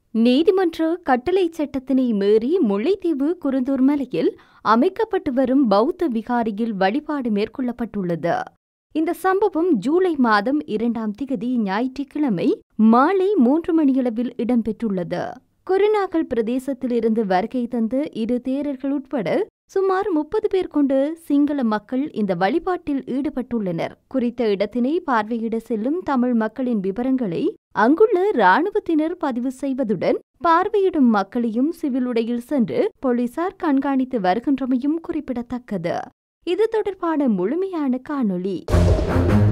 நீதிமன்ற கட்டளை சட்டத்தினை மீறி முல்லைத்தீவு குருந்தூர் மலையில் அமைக்கப்பட்டு வரும் பௌத்த விகாரியில் வழிபாடு மேற்கொள்ளப்பட்டுள்ளது இந்த சம்பவம் ஜூலை மாதம் இரண்டாம் திகதி ஞாயிற்றுக்கிழமை மாலை மூன்று மணியளவில் இடம்பெற்றுள்ளது குருநாகல் பிரதேசத்திலிருந்து வருகை தந்த இரு தேரர்கள் உட்பட சுமார் முப்பது பேர் கொண்ட சிங்கள மக்கள் இந்த வழிபாட்டில் ஈடுபட்டுள்ளனர் குறித்த இடத்தினை பார்வையிட செல்லும் தமிழ் மக்களின் விவரங்களை அங்குள்ள இராணுவத்தினர் பதிவு செய்வதுடன் பார்வையிடும் மக்களையும் சிவில் உடையில் சென்று போலீசார் கண்காணித்து வருகின்றமையும் குறிப்பிடத்தக்கது இது தொடர்பான முழுமையான காணொளி